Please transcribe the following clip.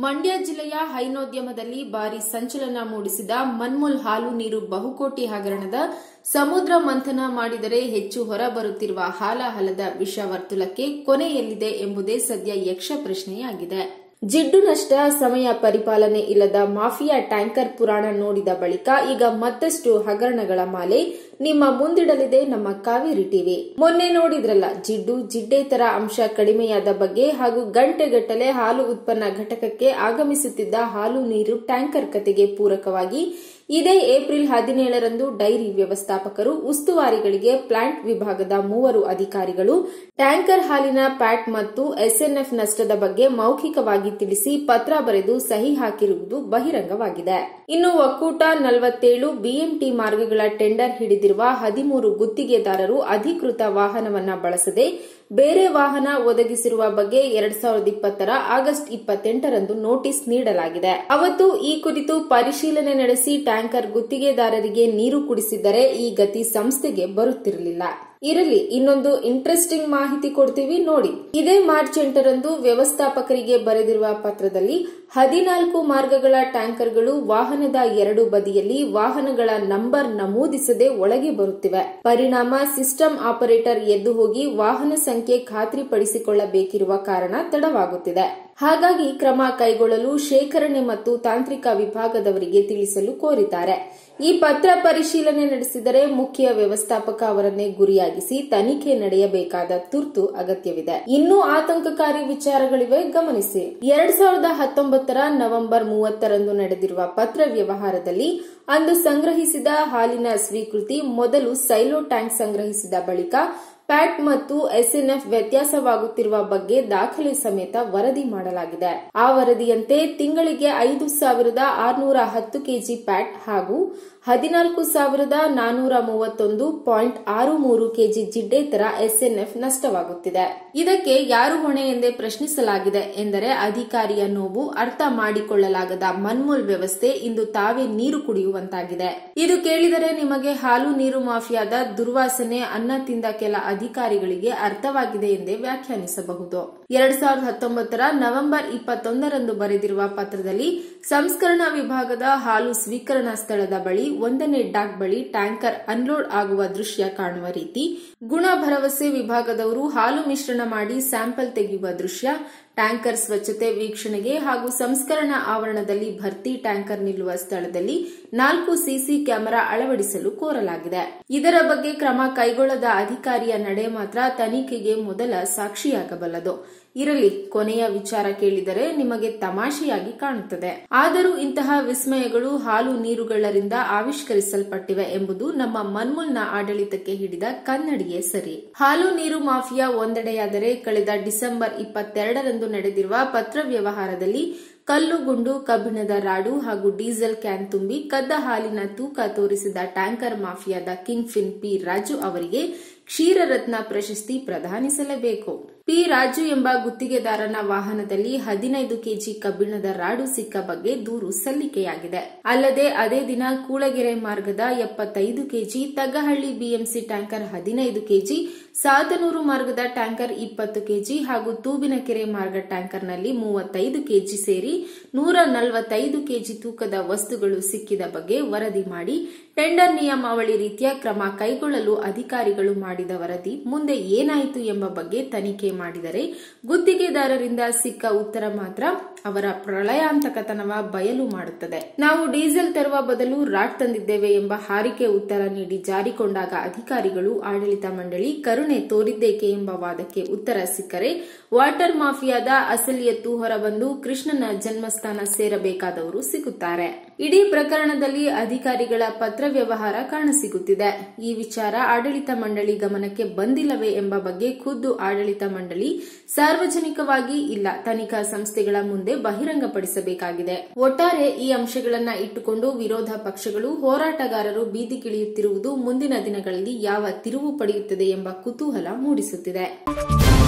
ಮಂಡ್ಯ ಜಿಲ್ಲೆಯ ಹೈನೋದ್ಯಮದಲ್ಲಿ ಭಾರಿ ಸಂಚಲನ ಮೂಡಿಸಿದ ಮನ್ಮೂಲ್ ಹಾಲು ನೀರು ಬಹುಕೋಟಿ ಹಗರಣದ ಸಮುದ್ರ ಮಂಥನ ಮಾಡಿದರೆ ಹೆಚ್ಚು ಹೊರಬರುತ್ತಿರುವ ಹಾಲಾಹಲದ ವಿಷವರ್ತುಲಕ್ಕೆ ಕೊನೆಯಲ್ಲಿದೆ ಎಂಬುದೇ ಸದ್ಯ ಯಕ್ಷ ಪ್ರಶ್ನೆಯಾಗಿದೆ ಜಿಡ್ಡು ನಷ್ಟ ಸಮಯ ಪರಿಪಾಲನೆ ಇಲ್ಲದ ಮಾಫಿಯಾ ಟ್ಯಾಂಕರ್ ಪುರಾಣ ನೋಡಿದ ಬಳಿಕ ಈಗ ಮತ್ತಷ್ಟು ಹಗರಣಗಳ ಮಾಲೆ ನಿಮ್ಮ ಮುಂದಿಡಲಿದೆ ನಮ್ಮ ಕಾವೇರಿ ಟಿವಿ ಮೊನ್ನೆ ನೋಡಿದ್ರಲ್ಲ ಜಿಡ್ಡು ಜಿಡ್ಡೇತರ ಅಂಶ ಕಡಿಮೆಯಾದ ಬಗ್ಗೆ ಹಾಗೂ ಗಂಟೆಗಟ್ಟಲೆ ಹಾಲು ಉತ್ಪನ್ನ ಘಟಕಕ್ಕೆ ಆಗಮಿಸುತ್ತಿದ್ದ ಹಾಲು ನೀರು ಟ್ಯಾಂಕರ್ ಕತೆಗೆ ಪೂರಕವಾಗಿ ಇದೇ ಏಪ್ರಿಲ್ ಹದಿನೇಳರಂದು ಡೈರಿ ವ್ಯವಸ್ಥಾಪಕರು ಉಸ್ತುವಾರಿಗಳಿಗೆ ಪ್ಲಾಂಟ್ ವಿಭಾಗದ ಮೂವರು ಅಧಿಕಾರಿಗಳು ಟ್ಯಾಂಕರ್ ಹಾಲಿನ ಪ್ಯಾಟ್ ಮತ್ತು ಎಸ್ಎನ್ಎಫ್ ನಷ್ಟದ ಬಗ್ಗೆ ಮೌಖಿಕವಾಗಿ ತಿಳಿಸಿ ಪತ್ರ ಬರೆದು ಸಹಿ ಹಾಕಿರುವುದು ಬಹಿರಂಗವಾಗಿದೆ ಇನ್ನು ಒಕ್ಕೂಟ ನಲವತ್ತೇಳು ಬಿಎಂಟಿ ಮಾರ್ಗಗಳ ಟೆಂಡರ್ ಹಿಡಿದಿರುವ ಹದಿಮೂರು ಗುತ್ತಿಗೆದಾರರು ಅಧಿಕೃತ ವಾಹನವನ್ನ ಬಳಸದೆ ಬೇರೆ ವಾಹನ ಒದಗಿಸಿರುವ ಬಗ್ಗೆ ಎರಡ್ ಸಾವಿರದ ಇಪ್ಪತ್ತರ ಆಗಸ್ಟ್ ಇಪ್ಪತ್ತೆಂಟರಂದು ನೋಟಿಸ್ ನೀಡಲಾಗಿದೆ ಅವತ್ತು ಈ ಕುರಿತು ಪರಿಶೀಲನೆ ನಡೆಸಿ ಟ್ಯಾಂಕರ್ ಗುತ್ತಿಗೆದಾರರಿಗೆ ನೀರು ಕುಡಿಸಿದ್ದರೆ ಈ ಗತಿ ಸಂಸ್ಥೆಗೆ ಬರುತ್ತಿರಲಿಲ್ಲ ಇರಲಿ ಇನ್ನೊಂದು ಇಂಟ್ರೆಸ್ಟಿಂಗ್ ಮಾಹಿತಿ ಕೊಡ್ತೀವಿ ನೋಡಿ ಇದೇ ಮಾರ್ಚ್ ಎಂಟರಂದು ವ್ಯವಸ್ಥಾಪಕರಿಗೆ ಬರೆದಿರುವ ಪತ್ರದಲ್ಲಿ ಹದಿನಾಲ್ಕು ಮಾರ್ಗಗಳ ಟ್ಯಾಂಕರ್ಗಳು ವಾಹನದ ಎರಡು ಬದಿಯಲ್ಲಿ ವಾಹನಗಳ ನಂಬರ್ ನಮೂದಿಸದೆ ಒಳಗೆ ಬರುತ್ತಿವೆ ಪರಿಣಾಮ ಸಿಸ್ಟಮ್ ಆಪರೇಟರ್ ಎದ್ದು ಹೋಗಿ ವಾಹನ ಸಂಖ್ಯೆ ಖಾತ್ರಿಪಡಿಸಿಕೊಳ್ಳಬೇಕಿರುವ ಕಾರಣ ತಡವಾಗುತ್ತಿದೆ ಹಾಗಾಗಿ ಕ್ರಮ ಕೈಗೊಳ್ಳಲು ಶೇಖರಣೆ ಮತ್ತು ತಾಂತ್ರಿಕ ವಿಭಾಗದವರಿಗೆ ತಿಳಿಸಲು ಕೋರಿದ್ದಾರೆ ಈ ಪತ್ರ ಪರಿಶೀಲನೆ ನಡೆಸಿದರೆ ಮುಖ್ಯ ವ್ಯವಸ್ಥಾಪಕ ಅವರನ್ನೇ ಗುರಿಯಾಗಿಸಿ ತನಿಖೆ ನಡೆಯಬೇಕಾದ ತುರ್ತು ಅಗತ್ಯವಿದೆ ಇನ್ನೂ ಆತಂಕಕಾರಿ ವಿಚಾರಗಳಿವೆ ಗಮನಿಸಿ ಎರಡ್ ಸಾವಿರದ ಹತ್ತೊಂಬತ್ತರ ನವೆಂಬರ್ ಮೂವತ್ತರಂದು ನಡೆದಿರುವ ಪತ್ರ ವ್ಯವಹಾರದಲ್ಲಿ ಅಂದು ಸಂಗ್ರಹಿಸಿದ ಹಾಲಿನ ಸ್ವೀಕೃತಿ ಮೊದಲು ಸೈಲೋ ಟ್ಯಾಂಕ್ ಸಂಗ್ರಹಿಸಿದ ಬಳಿಕ ಪ್ಯಾಟ್ ಮತ್ತು ಎಸ್ಎನ್ಎಫ್ ವ್ಯತ್ಯಾಸವಾಗುತ್ತಿರುವ ಬಗ್ಗೆ ದಾಖಲೆ ಸಮೇತ ವರದಿ ಮಾಡಲಾಗಿದೆ ಆ ವರದಿಯಂತೆ ತಿಂಗಳಿಗೆ ಐದು ಸಾವಿರದ ಆರುನೂರ ಹತ್ತು ಕೆಜಿ ಪ್ಯಾಟ್ ಹಾಗೂ ಹದಿನಾಲ್ಕು ಸಾವಿರದ ನಾನೂರ ಮೂವತ್ತೊಂದು ಪಾಯಿಂಟ್ ಆರು ಮೂರು ಕೆಜಿ ಜಿಡ್ಡೇತರ ಎಸ್ಎನ್ಎಫ್ ನಷ್ಟವಾಗುತ್ತಿದೆ ಇದಕ್ಕೆ ಯಾರು ಹೊಣೆ ಎಂದೇ ಪ್ರಶ್ನಿಸಲಾಗಿದೆ ಎಂದರೆ ಅಧಿಕಾರಿಯ ನೋವು ಅರ್ಥ ಮಾಡಿಕೊಳ್ಳಲಾಗದ ಮನ್ಮೂಲ್ ವ್ಯವಸ್ಥೆ ಇಂದು ತಾವೇ ನೀರು ಕುಡಿಯುವಂತಾಗಿದೆ ಇದು ಕೇಳಿದರೆ ನಿಮಗೆ ಹಾಲು ನೀರು ಮಾಫಿಯಾದ ದುರ್ವಾಸನೆ ಅನ್ನ ತಿಂದ ಕೆಲ ಅಧಿಕಾರಿಗಳಿಗೆ ಅರ್ಥವಾಗಿದೆ ಎಂದೇ ವ್ಯಾಖ್ಯಾನಿಸಬಹುದು ಎರಡ್ ಸಾವಿರದ ಹತ್ತೊಂಬತ್ತರ ನವೆಂಬರ್ ಇಪ್ಪತ್ತೊಂದರಂದು ಬರೆದಿರುವ ಪತ್ರದಲ್ಲಿ ಸಂಸ್ಕರಣಾ ವಿಭಾಗದ ಹಾಲು ಸ್ವೀಕರಣಾ ಸ್ಥಳದ ಬಳಿ ಒಂದನೇ ಡಾಕ್ ಬಳಿ ಟ್ಯಾಂಕರ್ ಅನ್ಲೋಡ್ ಆಗುವ ದೃಶ್ಯ ಕಾಣುವ ರೀತಿ ಗುಣ ಭರವಸೆ ವಿಭಾಗದವರು ಹಾಲು ಮಿಶ್ರಣ ಮಾಡಿ ಸ್ಯಾಂಪಲ್ ತೆಗೆಯುವ ದೃಶ್ಯ ಟ್ಯಾಂಕರ್ ಸ್ವಚ್ಛತೆ ವೀಕ್ಷಣೆಗೆ ಹಾಗೂ ಸಂಸ್ಕರಣಾ ಆವರಣದಲ್ಲಿ ಭರ್ತಿ ಟ್ಯಾಂಕರ್ ನಿಲ್ಲುವ ಸ್ಥಳದಲ್ಲಿ ನಾಲ್ಕು ಸಿಸಿ ಕ್ಯಾಮೆರಾ ಅಳವಡಿಸಲು ಕೋರಲಾಗಿದೆ ಇದರ ಬಗ್ಗೆ ಕ್ರಮ ಕೈಗೊಳ್ಳದ ಅಧಿಕಾರಿಯ ನಡೆ ಮಾತ್ರ ತನಿಖೆಗೆ ಮೊದಲ ಸಾಕ್ಷಿಯಾಗಬಲ್ಲದು ಇರಲಿ ಕೊನೆಯ ವಿಚಾರ ಕೇಳಿದರೆ ನಿಮಗೆ ತಮಾಷೆಯಾಗಿ ಕಾಣುತ್ತದೆ ಆದರೂ ಇಂತಹ ವಿಸ್ಮಯಗಳು ಹಾಲು ನೀರುಗಳರಿಂದ ಆವಿಷ್ಕರಿಸಲ್ಪಟ್ಟಿವೆ ಎಂಬುದು ನಮ್ಮ ಮನ್ಮೂಲ್ನ ಆಡಳಿತಕ್ಕೆ ಹಿಡಿದ ಕನ್ನಡಿಯೇ ಸರಿ ಹಾಲು ನೀರು ಮಾಫಿಯಾ ಒಂದೆಡೆಯಾದರೆ ಕಳೆದ ಡಿಸೆಂಬರ್ ಇಪ್ಪತ್ತೆರಡರಂದು ನಡೆದಿರುವ ಪತ್ರ ವ್ಯವಹಾರದಲ್ಲಿ ಕಲ್ಲು ಗುಂಡು ಕಬ್ಬಿಣದ ರಾಡು ಹಾಗೂ ಡೀಸೆಲ್ ಕ್ಯಾನ್ ತುಂಬಿ ಕದ್ದ ಹಾಲಿನ ತೂಕ ತೋರಿಸಿದ ಟ್ಯಾಂಕರ್ ಮಾಫಿಯಾದ ಕಿಂಗ್ ಫಿನ್ ಪಿ ರಾಜು ಅವರಿಗೆ ಕ್ಷೀರರತ್ನ ಪ್ರಶಸ್ತಿ ಪ್ರದಾನಿಸಲೇಬೇಕು ಪಿ ರಾಜು ಎಂಬ ಗುತ್ತಿಗೆದಾರನ ವಾಹನದಲ್ಲಿ ಹದಿನೈದು ಕೆಜಿ ಕಬ್ಬಿಣದ ರಾಡು ಸಿಕ್ಕ ಬಗ್ಗೆ ದೂರು ಸಲ್ಲಿಕೆಯಾಗಿದೆ ಅಲ್ಲದೆ ಅದೇ ದಿನ ಕೂಳಗೆರೆ ಮಾರ್ಗದ ಎಪ್ಪತ್ತೈದು ಕೆಜಿ ತಗ್ಗಹಳ್ಳಿ ಬಿಎಂಸಿ ಟ್ಯಾಂಕರ್ ಹದಿನೈದು ಕೆಜಿ ಸಾತನೂರು ಮಾರ್ಗದ ಟ್ಯಾಂಕರ್ ಇಪ್ಪತ್ತು ಕೆಜಿ ಹಾಗೂ ತೂಬಿನಕೆರೆ ಮಾರ್ಗ ಟ್ಯಾಂಕರ್ನಲ್ಲಿ ಮೂವತ್ತೈದು ಕೆಜಿ ಸೇರಿ ನೂರ ನಲವತ್ತೈದು ಕೆಜಿ ತೂಕದ ವಸ್ತುಗಳು ಸಿಕ್ಕಿದ ಬಗ್ಗೆ ವರದಿ ಮಾಡಿ ಟೆಂಡರ್ ನಿಯಮಾವಳಿ ರೀತಿಯ ಕ್ರಮ ಕೈಗೊಳ್ಳಲು ಅಧಿಕಾರಿಗಳು ಮಾಡಿದ ವರದಿ ಮುಂದೆ ಏನಾಯಿತು ಎಂಬ ಬಗ್ಗೆ ತನಿಖೆ ಮಾಡಿದರೆ ಗುತ್ತಿಗೆದಾರರಿಂದ ಸಿಕ್ಕ ಉತ್ತರ ಮಾತ್ರ ಅವರ ಪ್ರಳಯಾಂತಕತನವ ಬಯಲು ಮಾಡುತ್ತದೆ ನಾವು ಡೀಸೆಲ್ ತರುವ ಬದಲು ರಾಟ್ ತಂದಿದ್ದೇವೆ ಎಂಬ ಹಾರಿಕೆ ಉತ್ತರ ನೀಡಿ ಜಾರಿಕೊಂಡಾಗ ಅಧಿಕಾರಿಗಳು ಆಡಳಿತ ಮಂಡಳಿ ಕರುಣೆ ತೋರಿದ್ದೇಕೆ ಎಂಬ ವಾದಕ್ಕೆ ಉತ್ತರ ಸಿಕ್ಕರೆ ವಾಟರ್ ಮಾಫಿಯಾದ ಅಸಲಿ ಎತ್ತು ಹೊರಬಂದು ಕೃಷ್ಣನ ಜನ್ಮಸ್ಥಾನ ಸೇರಬೇಕಾದವರು ಸಿಗುತ್ತಾರೆ ಇಡೀ ಪ್ರಕರಣದಲ್ಲಿ ಅಧಿಕಾರಿಗಳ ಪತ್ರ ವ್ಯವಹಾರ ಕಾಣಸಿಗುತ್ತಿದೆ ಈ ವಿಚಾರ ಆಡಳಿತ ಮಂಡಳಿ ಗಮನಕ್ಕೆ ಬಂದಿಲ್ಲವೇ ಎಂಬ ಬಗ್ಗೆ ಖುದ್ದು ಆಡಳಿತ ಮಂಡಳಿ ಸಾರ್ವಜನಿಕವಾಗಿ ಇಲ್ಲ ತನಿಖಾ ಸಂಸ್ಥೆಗಳ ಮುಂದೆ ಬಹಿರಂಗಪಡಿಸಬೇಕಾಗಿದೆ ಒಟ್ಟಾರೆ ಈ ಅಂಶಗಳನ್ನ ಇಟ್ಟುಕೊಂಡು ವಿರೋಧ ಪಕ್ಷಗಳು ಹೋರಾಟಗಾರರು ಬೀದಿಗಿಳಿಯುತ್ತಿರುವುದು ಮುಂದಿನ ದಿನಗಳಲ್ಲಿ ಯಾವ ತಿರುವು ಪಡೆಯುತ್ತದೆ ಎಂಬ ಕುತೂಹಲ ಮೂಡಿಸುತ್ತಿದೆ